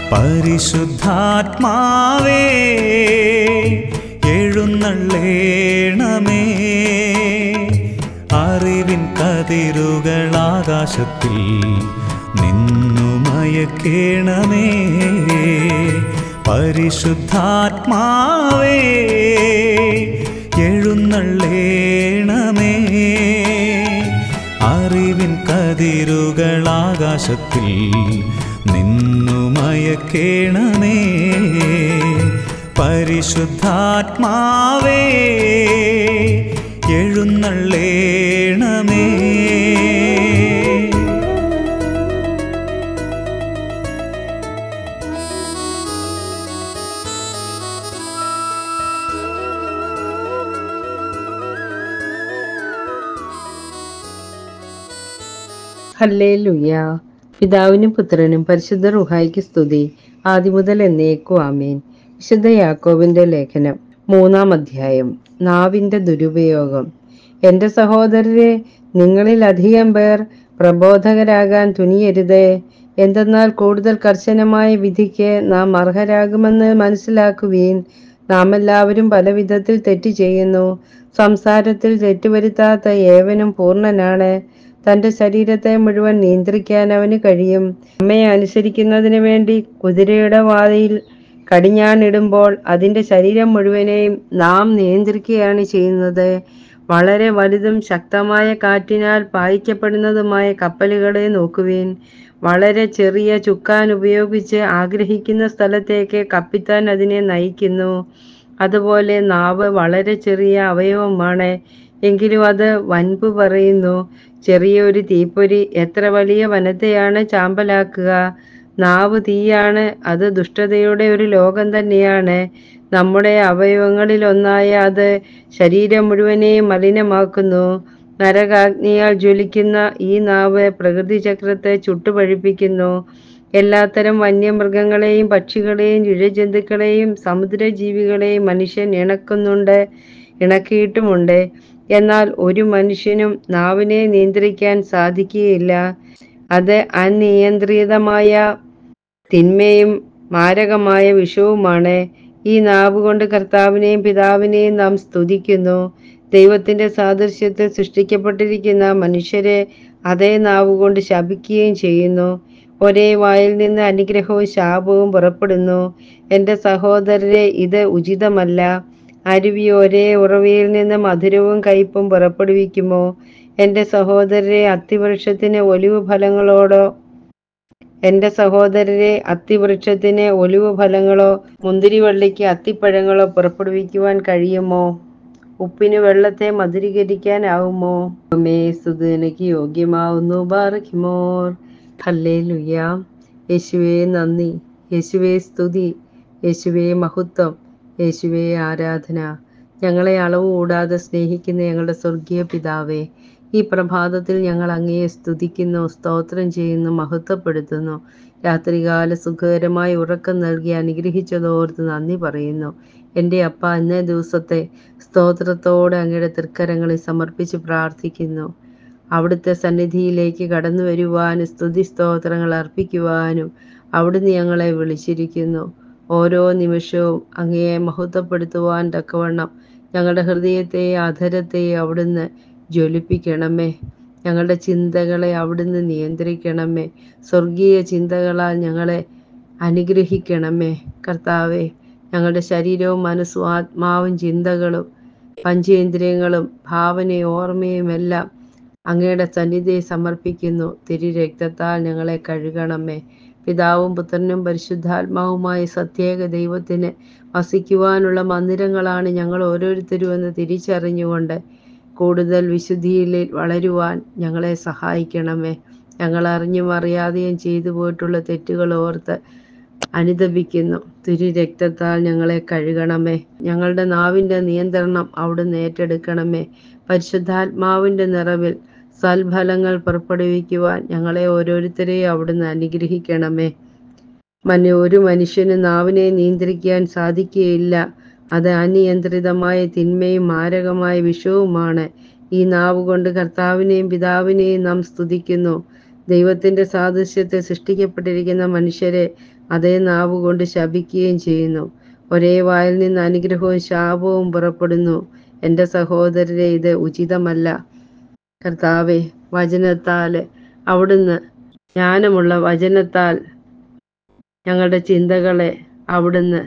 പരിശുദ്ധാത്മാവേ എഴുന്നള്ളേണമേ അറിവിൻ കതിരുകൾ ആകാശത്തിൽ നിന്നു മയക്കേണമേ പരിശുദ്ധാത്മാവേ എഴുന്നള്ളേണമേ അറിവിൻ കതിരുകൾ ആകാശത്തിൽ നിന്നു മയക്കേണമേ പരിശുദ്ധാത്മാവേ എഴുന്നള്ളേണമേ ഹല്ലേലൂയ പിതാവിനും പുത്രനും പരിശുദ്ധ റുഹായിക്ക് സ്തുതി ആദ്യം മുതൽ എന്നേക്കും ആമേൻ വിശുദ്ധ യാക്കോബിന്റെ ലേഖനം മൂന്നാം അധ്യായം നാവിന്റെ ദുരുപയോഗം എന്റെ സഹോദരരെ നിങ്ങളിൽ അധികം പേർ പ്രബോധകരാകാൻ തുനിയരുതേ എന്തെന്നാൽ കൂടുതൽ കർശനമായ വിധിക്ക് നാം അർഹരാകുമെന്ന് മനസ്സിലാക്കുവീൻ നാം എല്ലാവരും പല വിധത്തിൽ തെറ്റ് ചെയ്യുന്നു സംസാരത്തിൽ തെറ്റുവരുത്താത്ത ഏവനും പൂർണ്ണനാണ് തന്റെ ശരീരത്തെ മുഴുവൻ നിയന്ത്രിക്കാൻ അവന് കഴിയും അമ്മയെ അനുസരിക്കുന്നതിന് വേണ്ടി കുതിരയുടെ വാതിയിൽ കടിഞ്ഞാണിടുമ്പോൾ അതിന്റെ ശരീരം മുഴുവനെയും നാം നിയന്ത്രിക്കുകയാണ് ചെയ്യുന്നത് വളരെ വലുതും ശക്തമായ കാറ്റിനാൽ പായിക്കപ്പെടുന്നതുമായ കപ്പലുകളെ നോക്കുവിൻ വളരെ ചെറിയ ചുക്കാൻ ഉപയോഗിച്ച് ആഗ്രഹിക്കുന്ന സ്ഥലത്തേക്ക് കപ്പിത്താൻ അതിനെ നയിക്കുന്നു അതുപോലെ നാവ് വളരെ ചെറിയ അവയവമാണ് എങ്കിലും അത് വൻപ് പറയുന്നു ചെറിയ ഒരു തീപ്പൊരി എത്ര വലിയ വനത്തെയാണ് ചാമ്പലാക്കുക നാവ് തീയാണ് അത് ദുഷ്ടതയുടെ ഒരു ലോകം തന്നെയാണ് നമ്മുടെ അവയവങ്ങളിൽ ഒന്നായ അത് ശരീരം മുഴുവനെയും മലിനമാക്കുന്നു നരകാഗ്നിയാൽ ജ്വലിക്കുന്ന ഈ നാവ് പ്രകൃതി ചക്രത്തെ ചുട്ടുപഴിപ്പിക്കുന്നു എല്ലാത്തരം വന്യമൃഗങ്ങളെയും പക്ഷികളെയും ഇഴജന്തുക്കളെയും സമുദ്രജീവികളെയും മനുഷ്യൻ ഇണക്കുന്നുണ്ട് ഇണക്കിയിട്ടുമുണ്ട് എന്നാൽ ഒരു മനുഷ്യനും നാവിനെ നിയന്ത്രിക്കാൻ സാധിക്കുകയില്ല അത് അനിയന്ത്രിതമായ തിന്മയും മാരകമായ വിഷവുമാണ് ഈ നാവ് കൊണ്ട് കർത്താവിനെയും പിതാവിനെയും നാം സ്തുതിക്കുന്നു ദൈവത്തിന്റെ സാദൃശ്യത്തിൽ സൃഷ്ടിക്കപ്പെട്ടിരിക്കുന്ന മനുഷ്യരെ അതേ നാവ് കൊണ്ട് ശപിക്കുകയും ചെയ്യുന്നു ഒരേ വായിൽ നിന്ന് അനുഗ്രഹവും ശാപവും പുറപ്പെടുന്നു എൻ്റെ സഹോദരരെ ഇത് ഉചിതമല്ല അരുവി ഒരേ ഉറവയിൽ നിന്ന് മധുരവും കയ്പും പുറപ്പെടുവിക്കുമോ എൻ്റെ സഹോദരരെ അത്തിവൃക്ഷത്തിന് ഒലിവ് ഫലങ്ങളോടോ എൻ്റെ സഹോദരരെ അത്തിവൃക്ഷത്തിന് ഒലിവ് ഫലങ്ങളോ മുന്തിരിവള്ളിക്ക് അത്തിപ്പഴങ്ങളോ പുറപ്പെടുവിക്കുവാൻ കഴിയുമോ ഉപ്പിന് വെള്ളത്തെ മധുരീകരിക്കാനാവുമോ മേ സുതനക്ക് യോഗ്യമാവുന്നു ബാറക്കിമോർ ഹല്ലേ ലുയ യേശുവേ നന്ദി യേശുവേ സ്തുതി യേശുവേ മഹത്വം യേശുവേ ആരാധന ഞങ്ങളെ അളവ് കൂടാതെ സ്നേഹിക്കുന്ന ഞങ്ങളുടെ സ്വർഗീയ പിതാവേ ഈ പ്രഭാതത്തിൽ ഞങ്ങൾ അങ്ങയെ സ്തുതിക്കുന്നു സ്തോത്രം ചെയ്യുന്നു മഹത്വപ്പെടുത്തുന്നു രാത്രികാല സുഖകരമായ ഉറക്കം നൽകി അനുഗ്രഹിച്ചതോർത്ത് നന്ദി പറയുന്നു എൻ്റെ അപ്പ ഇന്നേ ദിവസത്തെ സ്തോത്രത്തോടെ അങ്ങയുടെ തൃക്കരങ്ങളിൽ സമർപ്പിച്ച് പ്രാർത്ഥിക്കുന്നു അവിടുത്തെ സന്നിധിയിലേക്ക് കടന്നു വരുവാനും സ്തുതി സ്തോത്രങ്ങൾ അർപ്പിക്കുവാനും അവിടുന്ന് ഞങ്ങളെ വിളിച്ചിരിക്കുന്നു ഓരോ നിമിഷവും അങ്ങയെ മഹത്വപ്പെടുത്തുവാൻ തക്കവണ്ണം ഞങ്ങളുടെ ഹൃദയത്തെ അധരത്തെ അവിടുന്ന് ജ്വലിപ്പിക്കണമേ ഞങ്ങളുടെ ചിന്തകളെ അവിടുന്ന് നിയന്ത്രിക്കണമേ സ്വർഗീയ ചിന്തകളാൽ ഞങ്ങളെ അനുഗ്രഹിക്കണമേ കർത്താവെ ഞങ്ങളുടെ ശരീരവും മനസ്സും ആത്മാവും ചിന്തകളും പഞ്ചേന്ദ്രിയങ്ങളും ഭാവനയും ഓർമ്മയും എല്ലാം അങ്ങയുടെ സന്നിധിയെ സമർപ്പിക്കുന്നു തിരു രക്തത്താൽ ഞങ്ങളെ കഴുകണമേ പിതാവും പുത്രനും പരിശുദ്ധാത്മാവുമായ സത്യേക ദൈവത്തിന് വസിക്കുവാനുള്ള മന്ദിരങ്ങളാണ് ഞങ്ങൾ ഓരോരുത്തരും എന്ന് തിരിച്ചറിഞ്ഞുകൊണ്ട് കൂടുതൽ വിശുദ്ധിയിൽ വളരുവാൻ ഞങ്ങളെ സഹായിക്കണമേ ഞങ്ങൾ അറിഞ്ഞും അറിയാതെയും ചെയ്തു പോയിട്ടുള്ള തെറ്റുകൾ ഓർത്ത് അനുദപിക്കുന്നു തിരു രക്തത്താൽ ഞങ്ങളെ കഴുകണമേ ഞങ്ങളുടെ നാവിൻ്റെ നിയന്ത്രണം അവിടുന്ന് ഏറ്റെടുക്കണമേ പരിശുദ്ധാത്മാവിൻ്റെ നിറവിൽ സൽഫലങ്ങൾ പുറപ്പെടുവിക്കുവാൻ ഞങ്ങളെ ഓരോരുത്തരെയും അവിടുന്ന് അനുഗ്രഹിക്കണമേ മന ഒരു മനുഷ്യന് നാവിനെ നിയന്ത്രിക്കാൻ സാധിക്കുകയില്ല അത് അനിയന്ത്രിതമായ തിന്മയും മാരകമായ വിഷവുമാണ് ഈ നാവ് കൊണ്ട് കർത്താവിനെയും പിതാവിനെയും നാം സ്തുതിക്കുന്നു ദൈവത്തിന്റെ സാദൃശ്യത്തിൽ സൃഷ്ടിക്കപ്പെട്ടിരിക്കുന്ന മനുഷ്യരെ അതേ നാവ് കൊണ്ട് ശപിക്കുകയും ചെയ്യുന്നു ഒരേ വായിൽ നിന്ന് അനുഗ്രഹവും ശാപവും പുറപ്പെടുന്നു എൻ്റെ സഹോദരരെ ഇത് ഉചിതമല്ല കർത്താവെ വചനത്താൽ അവിടുന്ന് ജ്ഞാനമുള്ള വചനത്താൽ ഞങ്ങളുടെ ചിന്തകളെ അവിടുന്ന്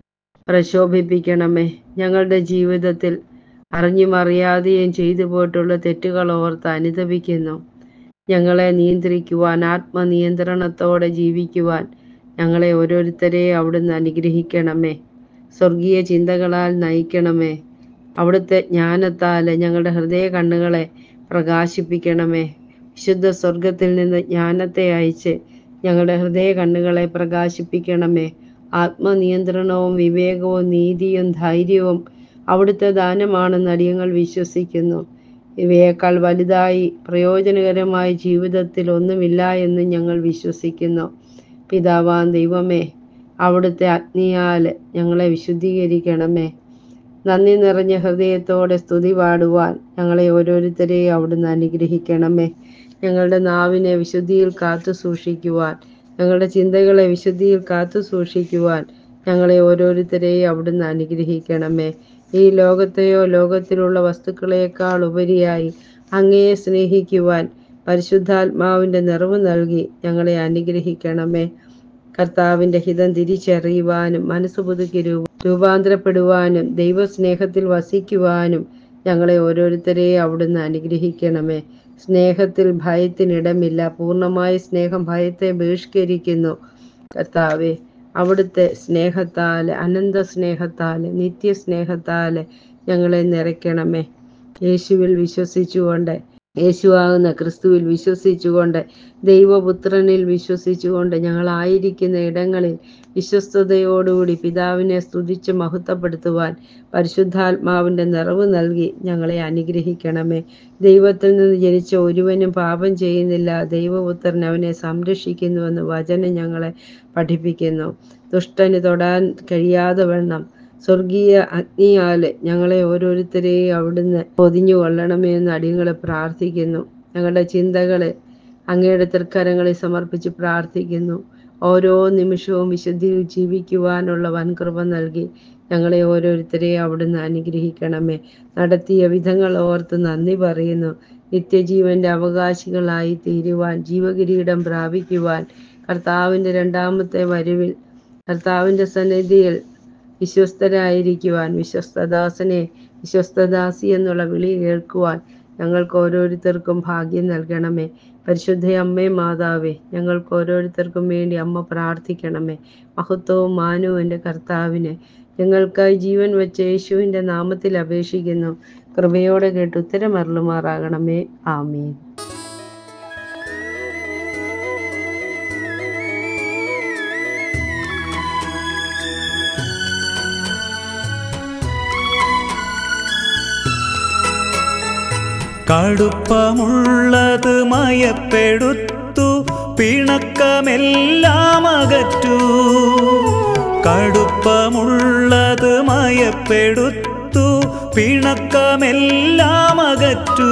പ്രശോഭിപ്പിക്കണമേ ഞങ്ങളുടെ ജീവിതത്തിൽ അറിഞ്ഞും അറിയാതെയും ചെയ്തു പോയിട്ടുള്ള തെറ്റുകൾ ഓർത്ത് അനുദപിക്കുന്നു ഞങ്ങളെ നിയന്ത്രിക്കുവാൻ ആത്മനിയന്ത്രണത്തോടെ ജീവിക്കുവാൻ ഞങ്ങളെ ഓരോരുത്തരെ അവിടുന്ന് അനുഗ്രഹിക്കണമേ സ്വർഗീയ ചിന്തകളാൽ നയിക്കണമേ അവിടുത്തെ ജ്ഞാനത്താൽ ഞങ്ങളുടെ ഹൃദയ കണ്ണുകളെ പ്രകാശിപ്പിക്കണമേ വിശുദ്ധ സ്വർഗത്തിൽ നിന്ന് ജ്ഞാനത്തെ അയച്ച് ഞങ്ങളുടെ ഹൃദയ കണ്ണുകളെ പ്രകാശിപ്പിക്കണമേ ആത്മനിയന്ത്രണവും വിവേകവും നീതിയും ധൈര്യവും അവിടുത്തെ ദാനമാണെന്ന് അടിയങ്ങൾ വിശ്വസിക്കുന്നു ഇവയേക്കാൾ വലുതായി പ്രയോജനകരമായ ജീവിതത്തിൽ ഒന്നുമില്ല എന്ന് ഞങ്ങൾ വിശ്വസിക്കുന്നു പിതാവാൻ ദൈവമേ അവിടുത്തെ അഗ്നിയാൽ ഞങ്ങളെ വിശുദ്ധീകരിക്കണമേ നന്ദി നിറഞ്ഞ ഹൃദയത്തോടെ സ്തുതി പാടുവാൻ ഞങ്ങളെ ഓരോരുത്തരെയും അവിടുന്ന് അനുഗ്രഹിക്കണമേ ഞങ്ങളുടെ നാവിനെ വിശുദ്ധിയിൽ കാത്തു സൂക്ഷിക്കുവാൻ ഞങ്ങളുടെ ചിന്തകളെ വിശുദ്ധിയിൽ കാത്തു സൂക്ഷിക്കുവാൻ ഞങ്ങളെ ഓരോരുത്തരെയും അവിടുന്ന് അനുഗ്രഹിക്കണമേ ഈ ലോകത്തെയോ ലോകത്തിലുള്ള വസ്തുക്കളെക്കാൾ ഉപരിയായി അങ്ങയെ സ്നേഹിക്കുവാൻ പരിശുദ്ധാത്മാവിൻ്റെ നിറവ് നൽകി ഞങ്ങളെ അനുഗ്രഹിക്കണമേ കർത്താവിൻ്റെ ഹിതം തിരിച്ചറിയുവാനും മനസ്സ് പുതുക്കി രൂപ രൂപാന്തരപ്പെടുവാനും ദൈവസ്നേഹത്തിൽ വസിക്കുവാനും ഞങ്ങളെ ഓരോരുത്തരെയും അവിടുന്ന് അനുഗ്രഹിക്കണമേ സ്നേഹത്തിൽ ഭയത്തിനിടമില്ല പൂർണ്ണമായ സ്നേഹം ഭയത്തെ ബഹിഷ്കരിക്കുന്നു കർത്താവെ അവിടുത്തെ സ്നേഹത്താൽ അനന്ത സ്നേഹത്താൽ നിത്യസ്നേഹത്താൽ ഞങ്ങളെ നിറയ്ക്കണമേ യേശുവിൽ വിശ്വസിച്ചുകൊണ്ട് യേശുവാകുന്ന ക്രിസ്തുവിൽ വിശ്വസിച്ചുകൊണ്ട് ദൈവപുത്രനിൽ വിശ്വസിച്ചുകൊണ്ട് ഞങ്ങളായിരിക്കുന്ന ഇടങ്ങളിൽ വിശ്വസ്തയോടുകൂടി പിതാവിനെ സ്തുതിച്ച് മഹത്വപ്പെടുത്തുവാൻ പരിശുദ്ധാത്മാവിൻ്റെ നിറവ് നൽകി ഞങ്ങളെ അനുഗ്രഹിക്കണമേ ദൈവത്തിൽ നിന്ന് ജനിച്ച ഒരുവനും പാപം ചെയ്യുന്നില്ല ദൈവപുത്രൻ അവനെ സംരക്ഷിക്കുന്നുവെന്ന് വചനം ഞങ്ങളെ പഠിപ്പിക്കുന്നു ദുഷ്ടന് തൊടാൻ കഴിയാതെ വണ്ണം സ്വർഗീയ അഗ്നിയാല് ഞങ്ങളെ ഓരോരുത്തരെയും അവിടുന്ന് പൊതിഞ്ഞു കൊള്ളണമേ എന്ന് അടിയങ്ങളെ പ്രാർത്ഥിക്കുന്നു ഞങ്ങളുടെ ചിന്തകളെ അങ്ങയുടെ തൃക്കരങ്ങളിൽ സമർപ്പിച്ച് പ്രാർത്ഥിക്കുന്നു ഓരോ നിമിഷവും വിശുദ്ധിയിൽ ജീവിക്കുവാനുള്ള വൻകൃപ നൽകി ഞങ്ങളെ ഓരോരുത്തരെയും അവിടുന്ന് അനുഗ്രഹിക്കണമേ നടത്തിയ വിധങ്ങൾ ഓർത്ത് നന്ദി പറയുന്നു നിത്യജീവന്റെ അവകാശികളായി തീരുവാൻ ജീവകിരീടം പ്രാപിക്കുവാൻ കർത്താവിൻ്റെ രണ്ടാമത്തെ വരവിൽ കർത്താവിൻ്റെ സന്നിധിയിൽ വിശ്വസ്തരായിരിക്കുവാൻ വിശ്വസ്തദാസനെ വിശ്വസ്തദാസി എന്നുള്ള വിളി കേൾക്കുവാൻ ഞങ്ങൾക്ക് ഓരോരുത്തർക്കും ഭാഗ്യം നൽകണമേ പരിശുദ്ധ അമ്മേ മാതാവേ ഞങ്ങൾക്ക് ഓരോരുത്തർക്കും വേണ്ടി അമ്മ പ്രാർത്ഥിക്കണമേ മഹത്വവും മാനവും എൻ്റെ കർത്താവിന് ഞങ്ങൾക്കായി ജീവൻ വെച്ച യേശുവിൻ്റെ നാമത്തിൽ അപേക്ഷിക്കുന്നു കൃപയോടെ കേട്ട് ഉത്തരമരുളുമാറാകണമേ ആമീൻ കടുപ്പമുള്ളത് മയപ്പെടുത്തു പിണക്കമെല്ലാം അകറ്റൂ കടുപ്പമുള്ളത് മയപ്പെടുത്തു പിണക്കമെല്ലാം അകറ്റൂ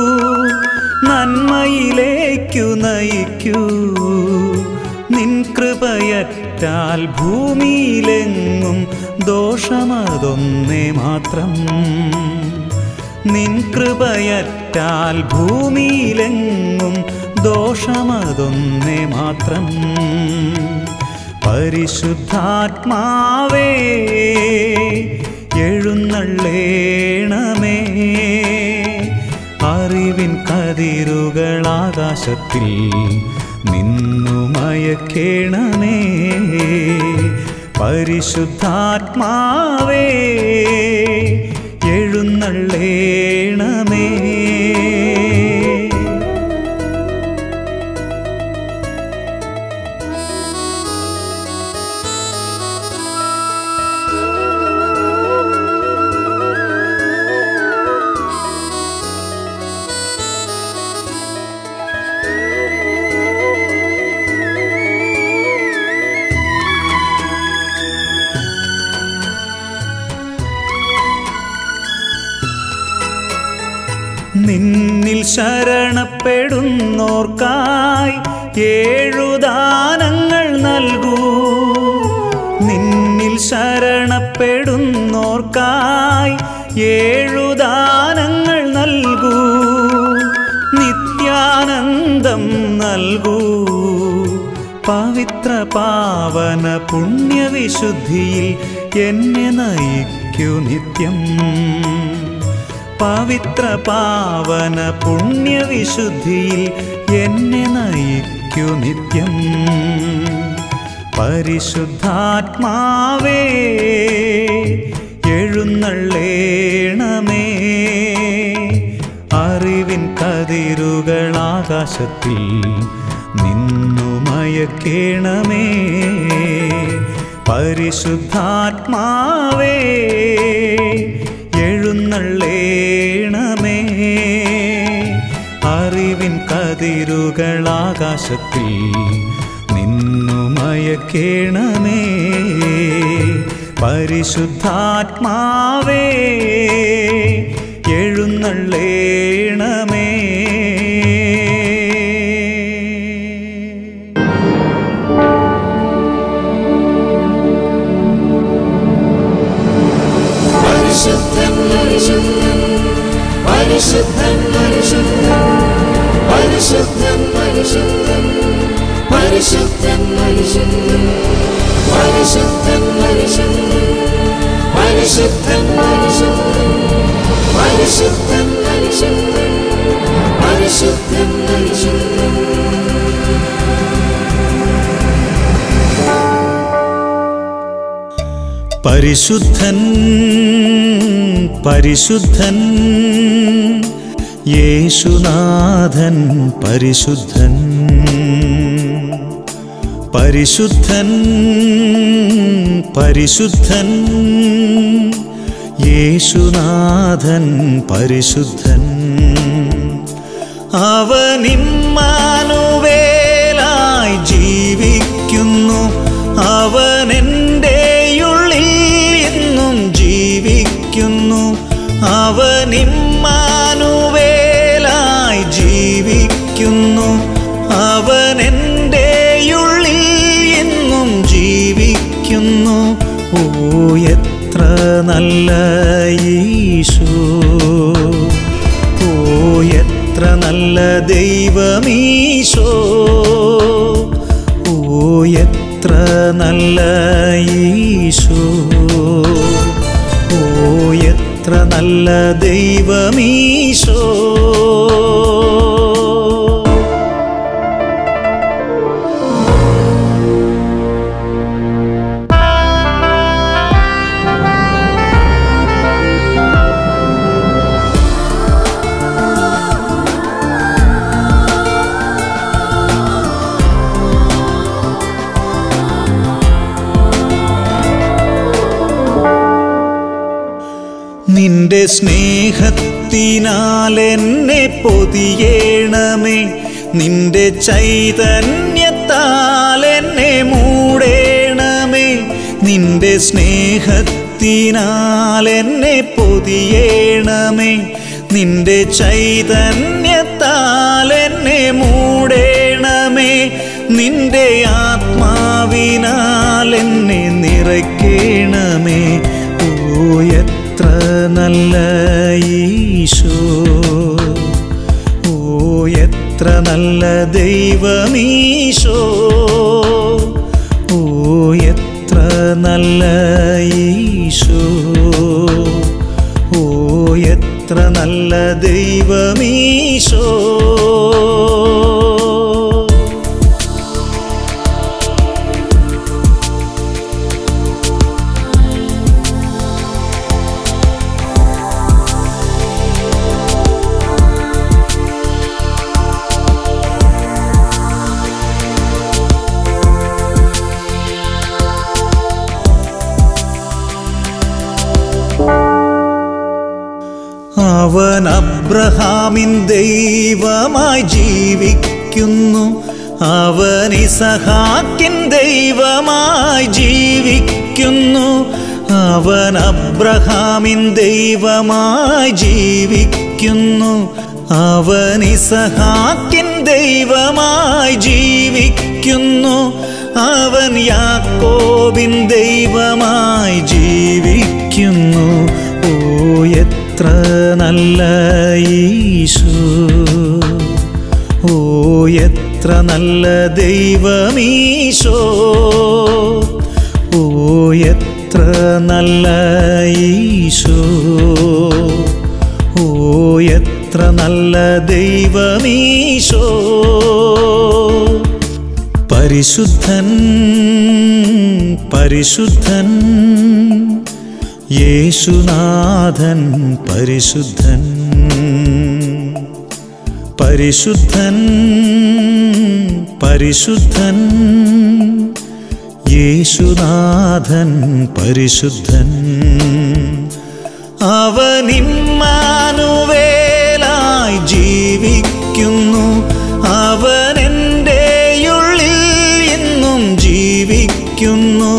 നന്മയിലേക്കു നയിക്കൂ നിൻ കൃപയറ്റാൽ ഭൂമിയിലെങ്ങും ദോഷമതൊന്നേ മാത്രം നിൻ കൃപയറ്റാൽ ഭൂമിയിലെങ്ങും ദോഷമതൊന്നേ മാത്രം പരിശുദ്ധാത്മാവേ എഴുന്നള്ളേണമേ അറിവിൻ കതിരുകൾ ആകാശത്തിൽ നിന്നുമയക്കേണമേ പരിശുദ്ധാത്മാവേ എഴുന്നള്ളേണമേ നിന്നിൽ ശരണപ്പെടുന്നോർക്കായി ഏഴുദാനങ്ങൾ നൽകൂ നിന്നിൽ ശരണപ്പെടുന്നോർക്കായി ഏഴുദാനങ്ങൾ നൽകൂ നിത്യാനന്ദം നൽകൂ പവിത്ര പാവന പുണ്യവിശുദ്ധിയിൽ എന്നെ നയിക്കൂ നിത്യം പവിത്ര പാവന പുണ്യവിശുദ്ധിയിൽ എന്നെ നയിക്കൂ നിത്യം പരിശുദ്ധാത്മാവേ എഴുന്നള്ളേണമേ അറിവിൻ കതിരുകൾ ആകാശത്തിൽ നിന്നു മയക്കേണമേ പരിശുദ്ധാത്മാവേ എഴുന്നള്ളേണമേ അറിവിൻ കതിരുകൾ ആകാശത്തിൽ നിന്നു മയക്കേണമേ പരിശുദ്ധാത്മാവേ എഴുന്നള്ളേണമേ പരിശുദ്ധൻ പരിശുദ്ധൻ പരിശുദ്ധൻ പരിശുദ്ധൻ പരിശുദ്ധൻ പരിശുദ്ധൻ പരിശുദ്ധൻ പരിശുദ്ധൻ പരിശുദ്ധൻ പരിശുദ്ധൻ പരിശുദ്ധൻ പരിശുദ്ധൻ പരിശുദ്ധൻ പരിശുദ്ധൻ പരിശുദ്ധൻ പരിശുദ്ധൻ പരിശുദ്ധൻ പരിശുദ്ധൻ യേശുനാഥൻ പരിശുദ്ധൻ പരിശുദ്ധൻ പരിശുദ്ധൻ യേശുനാഥൻ പരിശുദ്ധൻ അവനിമ്മാനുവേലായി ജീവിക്കുന്നു അവൻ എൻ്റെയുള്ളിൽ എന്നും ജീവിക്കുന്നു അവനിമ്മാനുവേലായി ജീവിക്കുന്നു അവൻ എൻ്റെയുള്ളിൽ എന്നും ജീവിക്കുന്നു ഓ എത്ര നല്ല ഈശോ ഓ എത്ര നല്ല ദൈവമീശോ ഓ എത്ര നല്ല ഈശോ ഓ എത്ര നല്ല ദൈവമീശോ നിന്റെ സ്നേഹത്തിനാൽ എന്നെ പൊതിയേണമേ നിന്റെ ചൈതന്യത്താൽ എന്നെ മൂടേണമേ നിന്റെ സ്നേഹത്തിനാൽ എന്നെ പൊതിയേണമേ നിന്റെ ചൈതന്യത്താൽ എന്നെ മൂടേണമേ നിന്റെ ആത്മാവിനാൽ എന്നെ നിറയ്ക്കേണമേ ഓ എത്ര നല്ല ഈശോ ഓ എത്ര നല്ല ദൈവമീശോ ഓ എത്ര നല്ല ഈശോ ഓ എത്ര നല്ല ദൈവമീശോ അവൻ അബ്രഹാമിൻ ദൈവമായി ജീവിക്കുന്നു അവൻ ഇസഹാക്കിൻ ദൈവമായി ജീവിക്കുന്നു അവൻ അബ്രഹാമിൻ ദൈവമായി ജീവിക്കുന്നു അവൻ ഇസഹാക്കിൻ ദൈവമായി ജീവിക്കുന്നു അവൻ യാക്കോബിൻ ദൈവമായി ജീവിക്കുന്നു ഓ എത്ര നല്ല ഈശോ ഓ എത്ര നല്ല ദൈവമീശോ ഓ എത്ര നല്ല ഈശോ ഓ എത്ര നല്ല ദൈവമീശോ പരിശുദ്ധൻ പരിശുദ്ധൻ യേശുനാഥൻ പരിശുദ്ധൻ പരിശുദ്ധൻ പരിശുദ്ധൻ യേശുനാഥൻ പരിശുദ്ധൻ അവനിമ്മാനുവേലായി ജീവിക്കുന്നു അവൻ എൻ്റെ ഉള്ളിൽ ഇന്നും ജീവിക്കുന്നു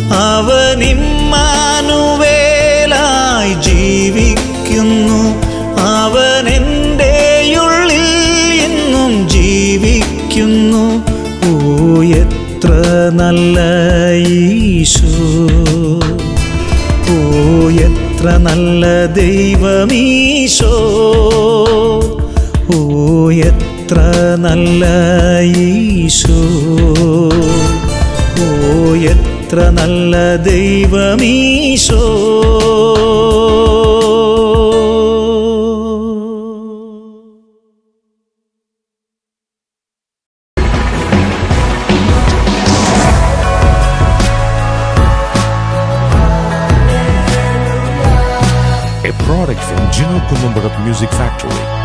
അവനിമ്മാനുവേലായി ജീവിക്കുന്നു അവൻ എൻ്റെ ഉള്ളിൽ ഇന്നും ജീവിക്കുന്നു ഓ എത്ര നല്ല ഈശോ ഓ എത്ര നല്ല ദൈവമീശോ ഓ എത്ര നല്ല ഈശോ ഓ എത്ര നല്ല ദൈവമീശോ a product from Gino Columbarat Music Factory.